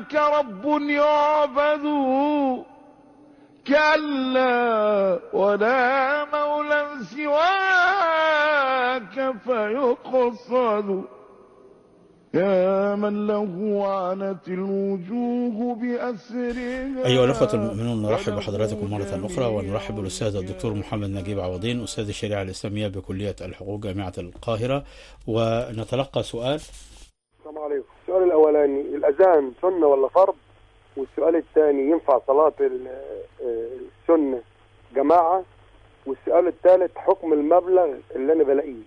أهناك رب يعبد كلا ولا مولى سواك فيقصد يا من له عنت الوجوه بأسرها أيها الأخوة المؤمنون نرحب بحضراتكم مرة أخرى ونرحب بالأستاذ الدكتور محمد نجيب عوضين أستاذ الشريعة الإسلامية بكلية الحقوق جامعة القاهرة ونتلقى سؤال السلام عليكم السؤال الاولاني الاذان سنه ولا فرض والسؤال الثاني ينفع صلاه ال- آه، السنه جماعه والسؤال الثالث حكم المبلغ اللي انا بلاقيه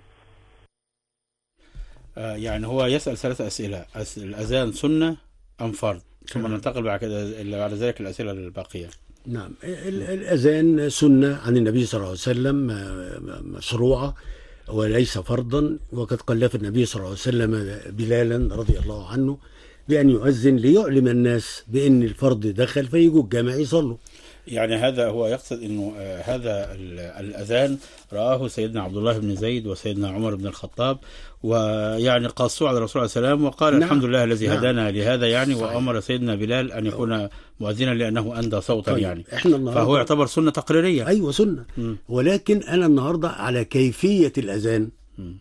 آه، يعني هو يسأل ثلاث أسئلة أس- الأذان سنة أم فرض ثم ننتقل بعد كده إلى بعد ذلك الأسئلة الباقية نعم ال- الأذان سنة عن النبي صلى الله عليه وسلم آه، مشروعة وليس فرضا وقد كلف النبي صلى الله عليه وسلم بلالا رضي الله عنه بأن يؤذن ليعلم الناس بأن الفرض دخل فيجوا الجامع يصلوا يعني هذا هو يقصد انه آه، هذا ال- الاذان راه سيدنا عبد الله بن زيد وسيدنا عمر بن الخطاب ويعني قاصوا على الرسول عليه السلام وقال نعم. الحمد لله الذي نعم. هدانا لهذا يعني صحيح. وامر سيدنا بلال ان يكون مؤذنا لانه اندى صوتا طيب، يعني احنا النهارده فهو يعتبر سنه تقريريه ايوه سنه مم. ولكن انا النهارده على كيفيه الاذان مم.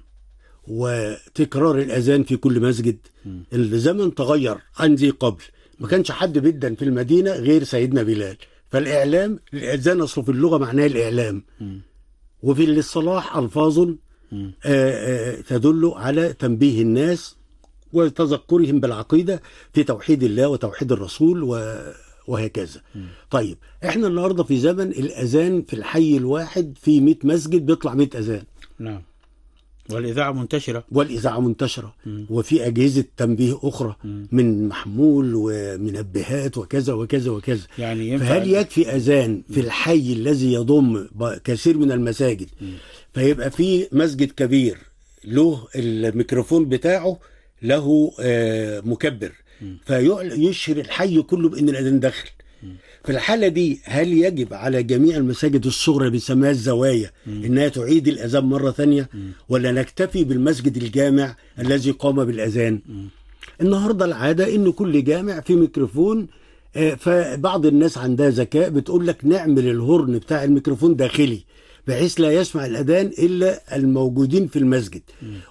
وتكرار الاذان في كل مسجد مم. الزمن تغير عن ذي قبل ما كانش حد بيدن في المدينه غير سيدنا بلال فالاعلام الاذان اصله في اللغه معناه الاعلام مم. وفي الاصطلاح الفاظ مم. آه، آه، تدل على تنبيه الناس وتذكرهم بالعقيده في توحيد الله وتوحيد الرسول و وهكذا طيب احنا النهارده في زمن الاذان في الحي الواحد في 100 مسجد بيطلع 100 اذان نعم والاذاعه منتشره والاذاعه منتشره مم. وفي اجهزه تنبيه اخرى مم. من محمول ومنبهات وكذا وكذا وكذا يعني ينفع فهل يكفي اذان في الحي الذي يضم ب- كثير من المساجد فيبقى في مسجد كبير له الميكروفون بتاعه له آه، مكبر فيشهر الحي كله بان الاذان داخل في الحالة دي هل يجب على جميع المساجد الصغرى اللي بيسميها الزوايا انها تعيد الاذان مرة ثانية ولا نكتفي بالمسجد الجامع الذي قام بالاذان النهارده العادة ان كل جامع فيه ميكروفون آه، فبعض الناس عندها ذكاء بتقول لك نعمل الهورن بتاع الميكروفون داخلي بحيث لا يسمع الاذان الا الموجودين في المسجد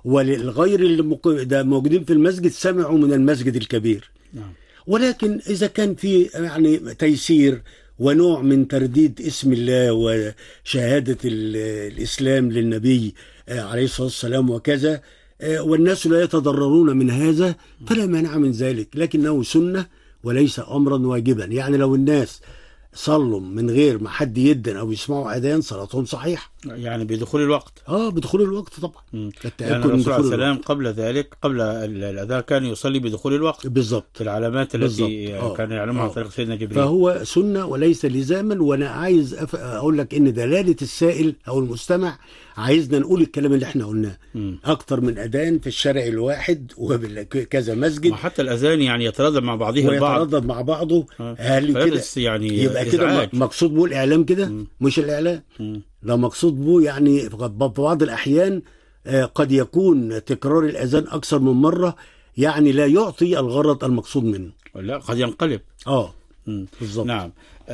وللغير اللي مق- ده موجودين في المسجد سمعوا من المسجد الكبير نعم ولكن اذا كان في يعني تيسير ونوع من ترديد اسم الله وشهاده ال- الاسلام للنبي آه، عليه الصلاه والسلام وكذا آه، والناس لا يتضررون من هذا فلا مانع من ذلك لكنه سنه وليس امرا واجبا يعني لو الناس صلوا من غير ما حد يدن او يسمعوا اذان صلاتهم صحيحه يعني بدخول الوقت اه بدخول الوقت طبعا مم. التأكد يعني من الرسول عليه دخول السلام الوقت. قبل ذلك قبل ال- الاذان كان يصلي بدخول الوقت بالظبط في العلامات التي بالظبط. آه. كان يعلمها عن آه. طريق سيدنا جبريل فهو سنة وليس لزاما وأنا عايز أف... أقول لك إن دلالة السائل أو المستمع عايزنا نقول الكلام اللي احنا قلناه مم. أكتر من أذان في الشارع الواحد وكذا مسجد وحتى الاذان يعني يتردد مع بعضه البعض ويتردد مع بعضه آه. هل كده فيحدث يعني يبقى كده إزعاج. م- مقصود به الإعلام كده مم. مش الإعلام مم. ده مقصود به يعني في بعض الأحيان آه، قد يكون تكرار الأذان أكثر من مرة يعني لا يعطي الغرض المقصود منه لا قد ينقلب اه مم. بالظبط نعم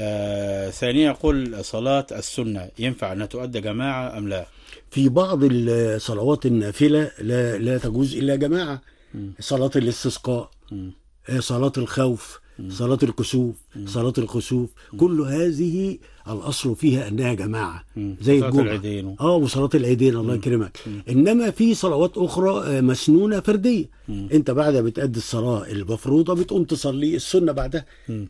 آه ثانيا يقول صلاة السنة ينفع أنها تؤدى جماعة أم لا في بعض الصلوات النافلة لا لا تجوز إلا جماعة صلاة الاستسقاء مم. آه، صلاة الخوف صلاة الكسوف صلاة الخسوف كل هذه الأصل فيها أنها جماعة مم. زي صلاة الجمعة العيدين. اه وصلاة العيدين الله يكرمك إنما في صلوات أخرى آه، مسنونة فردية أنت بعد بتأدي الصلاة المفروضة بتقوم تصلي السنة بعدها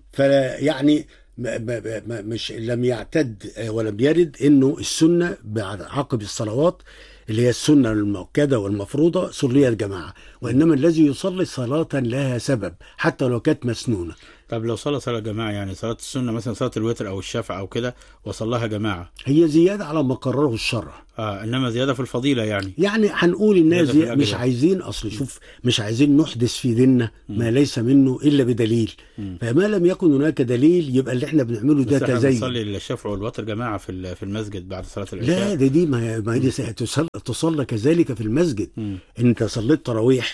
فيعني ما ما ما مش لم يعتد آه، ولم يرد انه السنه بعد عقب الصلوات اللي هي السنه المؤكده والمفروضه صلي الجماعه وانما الذي يصلي صلاه لها سبب حتى لو كانت مسنونه طب لو صلى صلاة جماعة يعني صلاة السنة مثلا صلاة الوتر أو الشفع أو كده وصلاها جماعة هي زياده على ما قرره الشرع آه إنما زيادة في الفضيلة يعني يعني هنقول الناس زيادة في دي الأجر مش يعني. عايزين اصل شوف مش عايزين نحدث في ديننا ما ليس منه الا بدليل فما لم يكن هناك دليل يبقى اللي احنا بنعمله ده بس احنا تزين بنصلي الشفع والوتر جماعة في ال- في المسجد بعد صلاة العشاء لا ده دي ما ما دي تصلى, تصلى كذلك في المسجد مم. انت صليت تراويح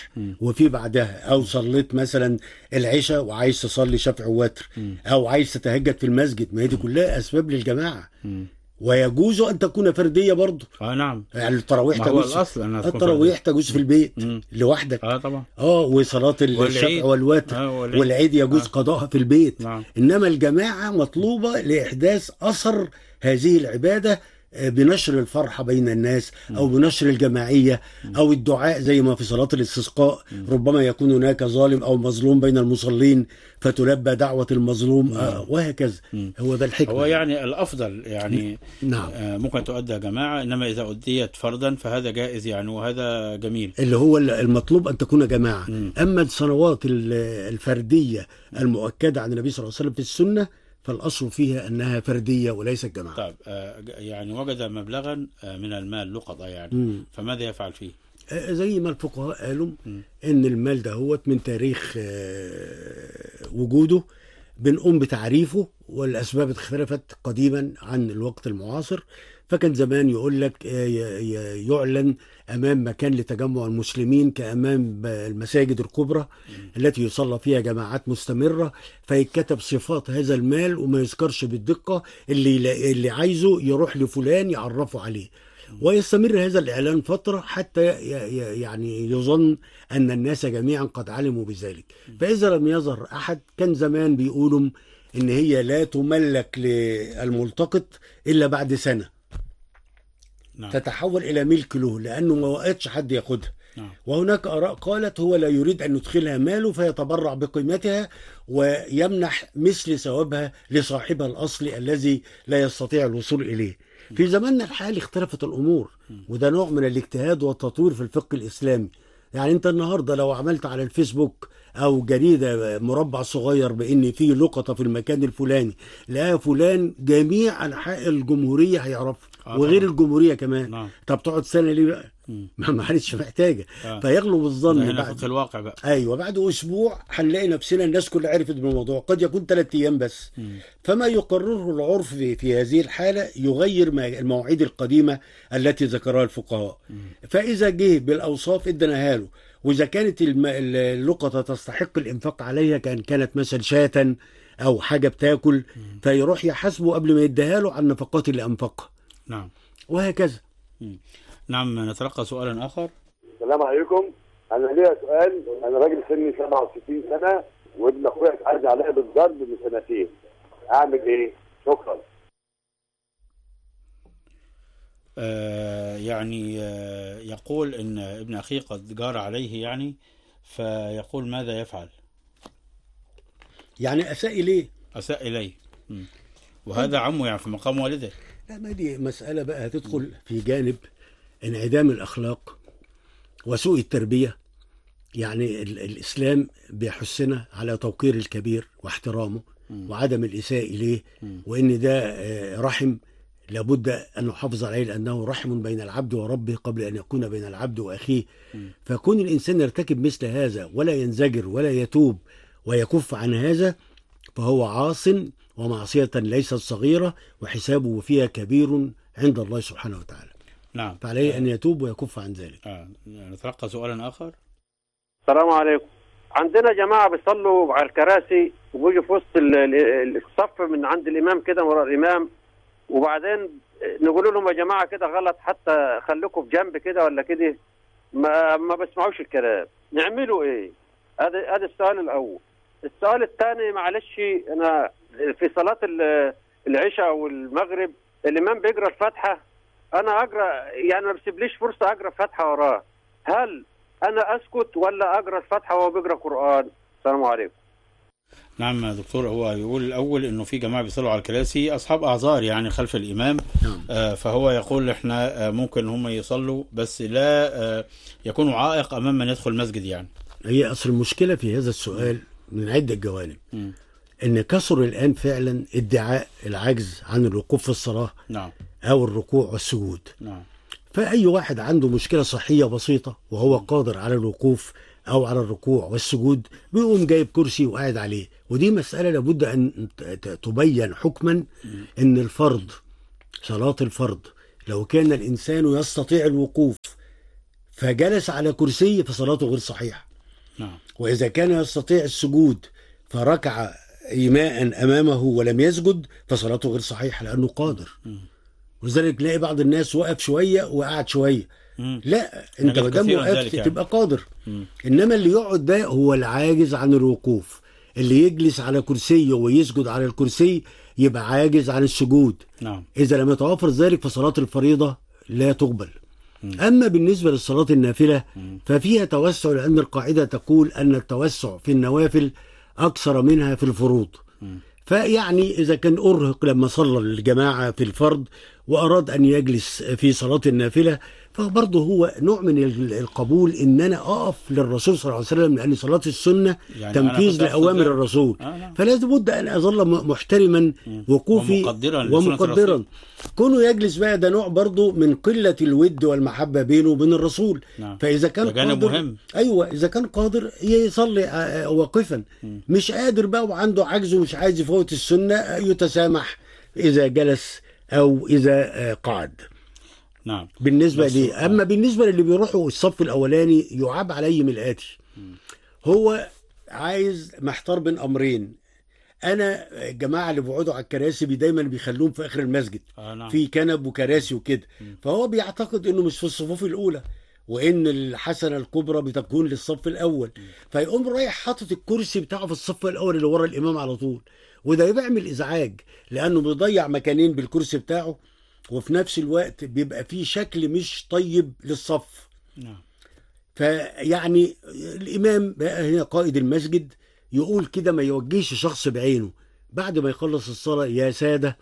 الصبح وفي بعدها او صليت مثلا العشاء وعايز تصلي شفع ووتر او عايز تتهجد في المسجد ما هي دي كلها اسباب للجماعه مم. ويجوز ان تكون فرديه برضه اه نعم يعني التراويح ما هو تجوز الأصل أنها تكون التراويح تجوز في البيت مم. لوحدك اه طبعا اه وصلاه والعيد. الشفع والوتر آه والعيد. والعيد يجوز آه. قضاءها في البيت نعم انما الجماعه مطلوبه لاحداث اثر هذه العباده آه، بنشر الفرحه بين الناس او بنشر الجماعيه او الدعاء زي ما في صلاه الاستسقاء ربما يكون هناك ظالم او مظلوم بين المصلين فتلبى دعوه المظلوم آه، وهكذا هو ده الحكمه هو يعني الأفضل يعني نعم آه، ممكن تؤدى جماعة إنما إذا أديت فردا فهذا جائز يعني وهذا جميل اللي هو المطلوب ان تكون جماعه مم. اما الصلوات ال- الفرديه المؤكده عن النبي صلى الله عليه وسلم في السنه فالاصل فيها انها فرديه وليست جماعه طيب آه، ج- يعني وجد مبلغا آه، من المال لقطة يعني مم. فماذا يفعل فيه؟ آه، زي ما الفقهاء قالوا مم. ان المال ده هو من تاريخ آه، وجوده بنقوم بتعريفه والاسباب اختلفت قديما عن الوقت المعاصر فكان زمان يقول لك آه، ي- ي- يعلن امام مكان لتجمع المسلمين كامام المساجد الكبرى التي يصلى فيها جماعات مستمره فيتكتب صفات هذا المال وما يذكرش بالدقه اللي يلا- اللي عايزه يروح لفلان يعرفه عليه ويستمر هذا الإعلان فترة حتى ي- ي- يعني يظن أن الناس جميعا قد علموا بذلك فإذا لم يظهر أحد كان زمان بيقولوا إن هي لا تملك للملتقط إلا بعد سنة نعم تتحول إلى ملك له لأنه ما وقتش حد ياخدها نعم وهناك آراء قالت هو لا يريد أن يدخلها ماله فيتبرع بقيمتها ويمنح مثل ثوابها لصاحبها الأصلي الذي لا يستطيع الوصول إليه في زماننا الحالي اختلفت الأمور وده نوع من الاجتهاد والتطوير في الفقه الإسلامي يعني أنت النهاردة لو عملت على الفيسبوك أو جريدة مربع صغير بإن في لقطة في المكان الفلاني لا فلان جميع أنحاء الجمهورية هيعرفها آه وغير طبعا. الجمهورية كمان نعم طب تقعد سنة ليه بقى؟ مم. ما معلش محتاجة آه. فيغلب ده الظن هنا بعد فقه الواقع بقى ايوه بعد اسبوع هنلاقي نفسنا الناس كلها عرفت بالموضوع قد يكون ثلاث ايام بس مم. فما يقرره العرف في, في هذه الحاله يغير ما- المواعيد القديمه التي ذكرها الفقهاء فاذا جه بالاوصاف اديناها له واذا كانت الم- اللقطه تستحق الانفاق عليها كان كانت مثلا شاة او حاجه بتاكل فيروح يحاسبه قبل ما يديها له عن النفقات اللي انفقها نعم وهكذا نعم نتلقى سؤالا آخر السلام عليكم انا ليا سؤال انا راجل سني 67 سنه وابن اخويا اتعدى عليا بالضرب من سنتين اعمل ايه؟ شكرا آه، يعني آه، يقول ان ابن اخيه قد جار عليه يعني فيقول ماذا يفعل يعني اساء اليه اساء اليه مم. وهذا عمه يعني في مقام والده لا ما دي مسألة بقى هتدخل في جانب انعدام الأخلاق وسوء التربية يعني ال- الإسلام بيحثنا على توقير الكبير واحترامه وعدم الإساءة إليه وإن ده آه، رحم لابد أن نحافظ عليه لأنه رحم بين العبد وربه قبل أن يكون بين العبد وأخيه فكون الإنسان يرتكب مثل هذا ولا ينزجر ولا يتوب ويكف عن هذا فهو عاص ومعصية ليست صغيرة وحسابه فيها كبير عند الله سبحانه وتعالى نعم فعليه أن يتوب ويكف عن ذلك آه. نتلقى سؤالا اخر السلام عليكم عندنا جماعة بيصلوا على الكراسي وبيجوا في وسط ال- ال- الصف من عند الإمام كده ورا الإمام وبعدين نقول لهم يا جماعة كده غلط حتى خليكم في جنب كده ولا كده ما ما بسمعوش الكلام نعملوا إيه؟ هذا هذا السؤال الأول السؤال الثاني معلش أنا في صلاة ال- العشاء والمغرب الإمام بيقرأ الفاتحة أنا أقرأ يعني ما بسيبليش فرصة أقرأ الفاتحة وراه هل انا اسكت ولا اقرا الفاتحه وهو بيقرا قران السلام عليكم نعم يا دكتور هو يقول الاول انه في جماعه بيصلوا على الكراسي اصحاب اعذار يعني خلف الامام نعم. آه، فهو يقول احنا آه، ممكن هم يصلوا بس لا آه، يكونوا عائق امام من يدخل المسجد يعني هي أصل المشكلة في هذا السؤال من عدة جوانب مم. إن كثر الآن فعلا ادعاء العجز عن الوقوف في الصلاة نعم أو الركوع والسجود نعم فأي واحد عنده مشكلة صحية بسيطة وهو قادر على الوقوف أو على الركوع والسجود بيقوم جايب كرسي وقاعد عليه ودي مسألة لابد أن ت- ت- تبين حكما أن الفرض صلاة الفرض لو كان الإنسان يستطيع الوقوف فجلس على كرسي فصلاته غير صحيحه نعم وإذا كان يستطيع السجود فركع إيماء أمامه ولم يسجد فصلاته غير صحيحة لأنه قادر مم. ولذلك تلاقي بعض الناس وقف شوية وقعد شوية مم. لا انت حاجات ما دام كثيرة وقفت ذلك يعني. تبقى قادر مم. انما اللي يقعد ده هو العاجز عن الوقوف اللي يجلس على كرسي ويسجد على الكرسي يبقى عاجز عن السجود نعم إذا لم يتوافر ذلك فصلاة الفريضة لا تقبل أما بالنسبة للصلاة النافلة ففيها توسع لأن القاعدة تقول أن التوسع في النوافل أكثر منها في الفروض فيعني إذا كان أرهق لما صلى الجماعة في الفرض وأراد أن يجلس في صلاة النافلة فبرضه هو نوع من ال- القبول إن أنا أقف للرسول صلى الله عليه وسلم لأن صلاة السنة يعني أنا تنفيذ كنت أقصد لأوامر ذلك. الرسول آه، نعم. فلا بد أن أظل م- محترما وقوفي ومقدراً لسنة ومقدرا الرسول. كونه يجلس بقى ده نوع برضه من قلة الود والمحبة بينه وبين الرسول نعم. فإذا كان ده جانب قادر مهم. أيوة إذا كان قادر يصلي آه، آه، واقفا مش قادر بقى وعنده عجز ومش عايز يفوت السنة آه، يتسامح إذا جلس أو إذا آه، قعد نعم بالنسبة بس- لي أما بالنسبة للي بيروحوا الصف الأولاني يعاب عليهم الآتي هو عايز محتار بين أمرين أنا الجماعة اللي بيقعدوا على الكراسي بي دايما بيخلوهم في آخر المسجد آه نعم في كنب وكراسي وكده فهو بيعتقد انه مش في الصفوف الاولى وان الحسنه الكبرى بتكون للصف الاول فيقوم رايح حاطط الكرسي بتاعه في الصف الاول اللي ورا الامام على طول وده بيعمل ازعاج لانه بيضيع مكانين بالكرسي بتاعه وفي نفس الوقت بيبقى فيه شكل مش طيب للصف نعم فيعني الامام بقى هنا قائد المسجد يقول كده ما يوجهش شخص بعينه بعد ما يخلص الصلاه يا ساده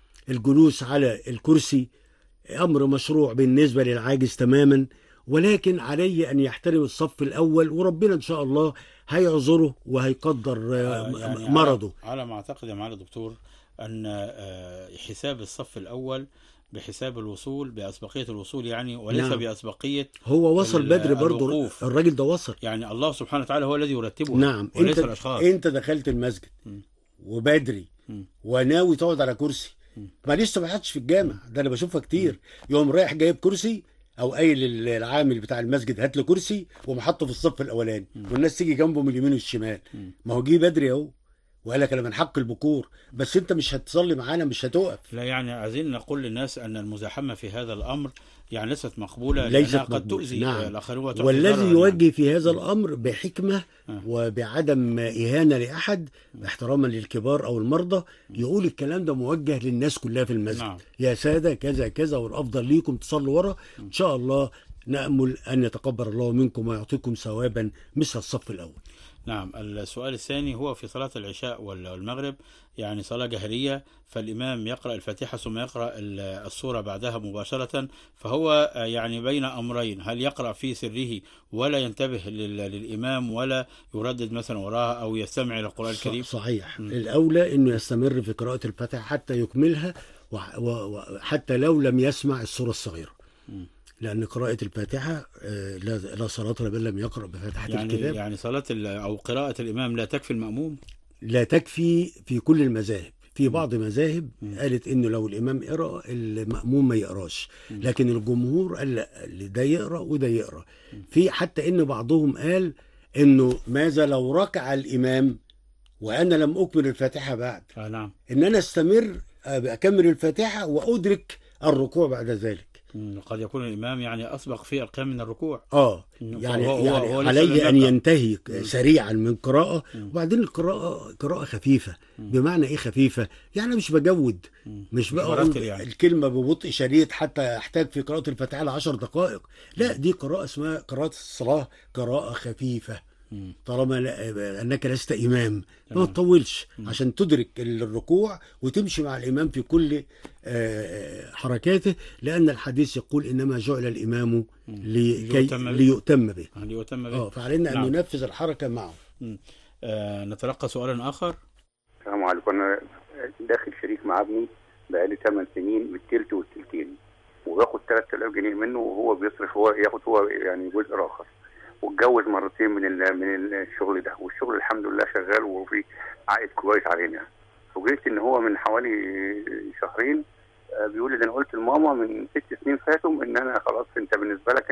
الجلوس على الكرسي امر مشروع بالنسبه للعاجز تماما ولكن عليه ان يحترم الصف الاول وربنا ان شاء الله هيعذره وهيقدر آه، آه، يعني مرضه على, على ما اعتقد يا معالي الدكتور ان آه، حساب الصف الاول بحساب الوصول باسبقيه الوصول يعني وليس نعم. باسبقيه هو وصل ال- بدري برضه الوقوف. الراجل ده وصل يعني الله سبحانه وتعالى هو الذي يرتبها نعم وليس انت الاشخاص انت دخلت المسجد وبدري مم. وناوي تقعد على كرسي ما لسه ما حدش في الجامع ده انا بشوفها كتير يقوم رايح جايب كرسي او قايل للعامل بتاع المسجد هات له كرسي ومحطه في الصف الاولاني والناس تيجي جنبه من اليمين والشمال ما هو جه بدري اهو وقال لك انا من حق البكور بس انت مش هتصلي معانا مش هتقف لا يعني عايزين نقول للناس ان المزاحمه في هذا الامر يعني ليست مقبوله ليست لانها قد مقبولة. تؤذي نعم. الاخرين وتعطي والذي ضرراً يوجه في هذا الامر بحكمه آه. وبعدم اهانه لاحد احتراما للكبار او المرضى يقول الكلام ده موجه للناس كلها في المسجد نعم. يا ساده كذا كذا والافضل ليكم تصلوا ورا ان شاء الله نامل ان يتقبل الله منكم ويعطيكم ثوابا مثل الصف الاول نعم السؤال الثاني هو في صلاة العشاء وال- والمغرب يعني صلاة جهرية فالإمام يقرأ الفاتحة ثم يقرأ ال- السورة بعدها مباشرة فهو آه، يعني بين أمرين هل يقرأ في سره ولا ينتبه لل- للإمام ولا يردد مثلا وراها أو يستمع إلى القرآن الكريم ص- صحيح الاولى انه يستمر في قراءه الفاتحه حتى يكملها وح- و- وحتى لو لم يسمع السوره الصغيره لان قراءه الفاتحه آه، لا لا صلاه لمن لم يقرا بفاتحه يعني الكتاب يعني صلاة ال- أو قراءة الإمام لا تكفي المأموم لا تكفي في كل المذاهب في بعض مذاهب قالت انه لو الامام قرا الماموم ما يقراش لكن الجمهور قال لا اللي ده يقرا وده يقرا في حتى ان بعضهم قال انه ماذا لو ركع الامام وانا لم اكمل الفاتحه بعد آه نعم ان انا استمر اكمل الفاتحه وادرك الركوع بعد ذلك مم، قد يكون الإمام يعني أسبق في القيام من الركوع اه مم. يعني فهو- هو- يعني هو لسه علي لم ان يبدأ. ينتهي سريعا من قراءه وبعدين القراءه قراءه خفيفه بمعنى ايه خفيفه يعني مش بجود مش بقى برتل أقول يعني. الكلمه ببطء شديد حتى احتاج في قراءه الفاتحه لعشر دقائق لا دي قراءه اسمها قراءه الصلاه قراءه خفيفه طالما لا- انك لست امام ما تطولش عشان تدرك الركوع وتمشي مع الامام في كل آه، حركاته لان الحديث يقول انما جعل الامام لكي ليؤتم به. ليؤتم به هل يتم به اه فعلينا ان نعم. ننفذ الحركه معه مم. آه نتلقى سؤالا آخر السلام عليكم انا داخل شريك مع ابني بقالي 8 سنين بالتلت والتلتين وباخد 3000 جنيه منه وهو بيصرف هو ياخد هو يعني جزء اخر واتجوز مرتين من ال- من الشغل ده والشغل الحمد لله شغال وفي عائد كويس علينا فوجئت ان هو من حوالي شهرين آه، بيقول لي ده انا قلت لماما من ست سنين فاتوا ان انا خلاص انت بالنسبه لك